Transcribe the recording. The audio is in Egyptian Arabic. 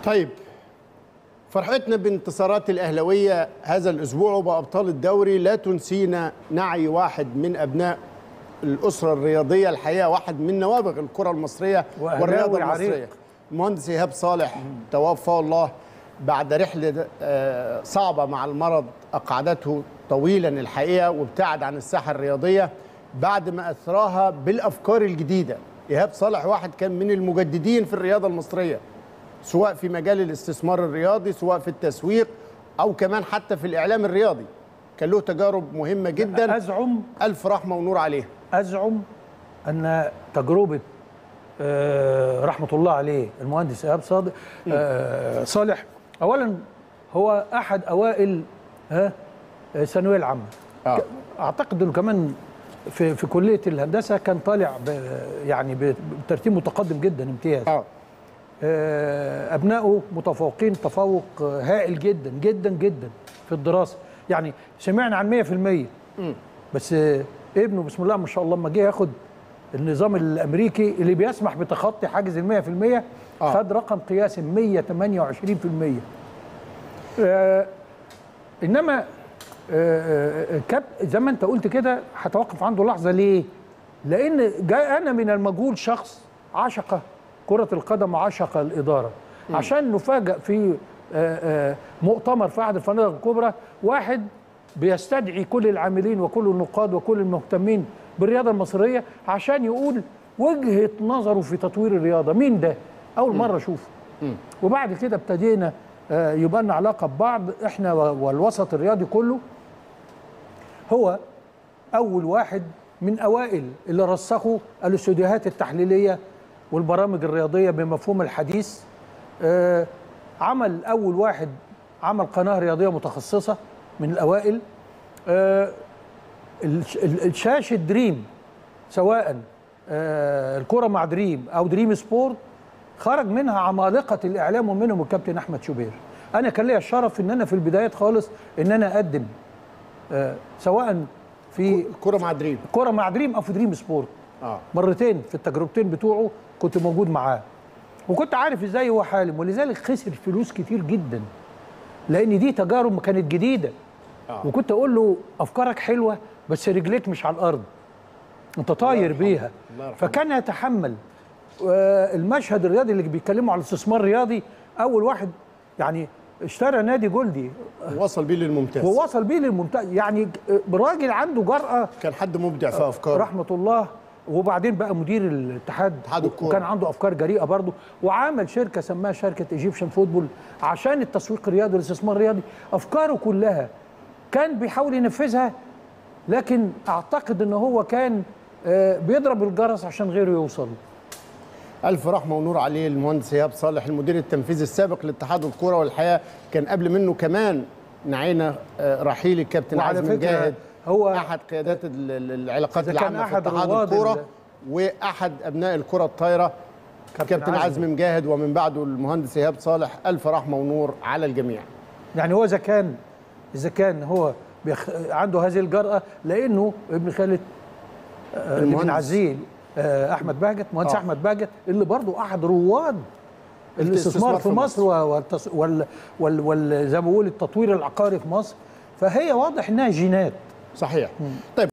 طيب فرحتنا بانتصارات الأهلوية هذا الأسبوع وبأبطال الدوري لا تنسينا نعي واحد من أبناء الأسرة الرياضية الحقيقة واحد من نوابغ الكرة المصرية وأهلاوي والرياضة عريق. المصرية المهندس إيهاب صالح توفى الله بعد رحلة آه، صعبة مع المرض أقعدته طويلا الحقيقة وابتعد عن الساحة الرياضية بعد ما أثراها بالأفكار الجديدة إيهاب صالح واحد كان من المجددين في الرياضة المصرية سواء في مجال الاستثمار الرياضي سواء في التسويق أو كمان حتى في الإعلام الرياضي كان له تجارب مهمة جدا ازعم ألف رحمة ونور عليه ازعم ان تجربه آه، رحمه الله عليه المهندس ايهاب صادق آه، صالح اولا هو احد اوائل ها الثانويه العامه آه. ك- اعتقد انه كمان في في كليه الهندسه كان طالع ب- يعني ب- بترتيب متقدم جدا امتياز آه. آه، ابنائه متفوقين تفوق آه، هائل جدا جدا جدا في الدراسه يعني سمعنا عن 100% بس آه، ابنه بسم الله ما شاء الله لما جه ياخد النظام الامريكي اللي بيسمح بتخطي حاجز ال 100% آه. خد رقم قياسي 128% آه انما آه، آه، كاب زي ما انت قلت كده هتوقف عنده لحظه ليه؟ لان جاء انا من المجهول شخص عشق كره القدم وعشق الاداره عشان نفاجئ في آه، آه، مؤتمر في احد الفنادق الكبرى واحد بيستدعي كل العاملين وكل النقاد وكل المهتمين بالرياضه المصريه عشان يقول وجهه نظره في تطوير الرياضه مين ده؟ اول مره اشوفه وبعد كده ابتدينا آه، يبقى لنا علاقه ببعض احنا و- والوسط الرياضي كله هو اول واحد من اوائل اللي رسخوا الاستوديوهات التحليليه والبرامج الرياضيه بمفهوم الحديث آه، عمل اول واحد عمل قناه رياضيه متخصصه من الاوائل آه، الش- ال- الشاشه دريم سواء آه، الكره مع دريم او دريم سبورت خرج منها عمالقه الاعلام ومنهم الكابتن احمد شوبير انا كان ليا الشرف ان انا في البدايات خالص ان انا اقدم آه، سواء في الكرة مع دريم كره مع دريم او في دريم سبورت آه. مرتين في التجربتين بتوعه كنت موجود معاه وكنت عارف ازاي هو حالم ولذلك خسر فلوس كتير جدا لان دي تجارب كانت جديده آه. وكنت اقول له افكارك حلوه بس رجليك مش على الارض انت طاير بيها الله يرحمه. فكان يتحمل آه، المشهد الرياضي اللي بيتكلموا على الاستثمار الرياضي اول واحد يعني اشترى نادي جولدي وصل بيه للممتاز ووصل بيه للممتاز يعني راجل عنده جرأة كان حد مبدع في أفكاره رحمة الله وبعدين بقى مدير الاتحاد اتحاد الكورة. وكان عنده افكار جريئه برضه وعمل شركه سماها شركه ايجيبشن فوتبول عشان التسويق الرياضي والاستثمار الرياضي افكاره كلها كان بيحاول ينفذها لكن اعتقد ان هو كان آه، بيضرب الجرس عشان غيره يوصل ألف رحمة ونور عليه المهندس إيهاب صالح المدير التنفيذي السابق لاتحاد الكرة والحقيقة كان قبل منه كمان نعينا آه، رحيل الكابتن وعلى عزمي فكرة مجاهد هو أحد قيادات ال- ال- العلاقات إذا كان العامة في أحد اتحاد رواد الكرة ال- وأحد أبناء الكرة الطايرة كابتن عزمي. عزمي مجاهد ومن بعده المهندس إيهاب صالح ألف رحمة ونور على الجميع يعني هو اذا كان اذا كان هو بيخ... عنده هذه الجرأة لانه ابن خالد آه، ابن المهندس. عزيل آه، احمد بهجت مهندس آه. احمد بهجت اللي برضه احد رواد الاستثمار في مصر و- والتص... وال... وال... وال... زي ما بقول التطوير العقاري في مصر فهي واضح انها جينات صحيح طيب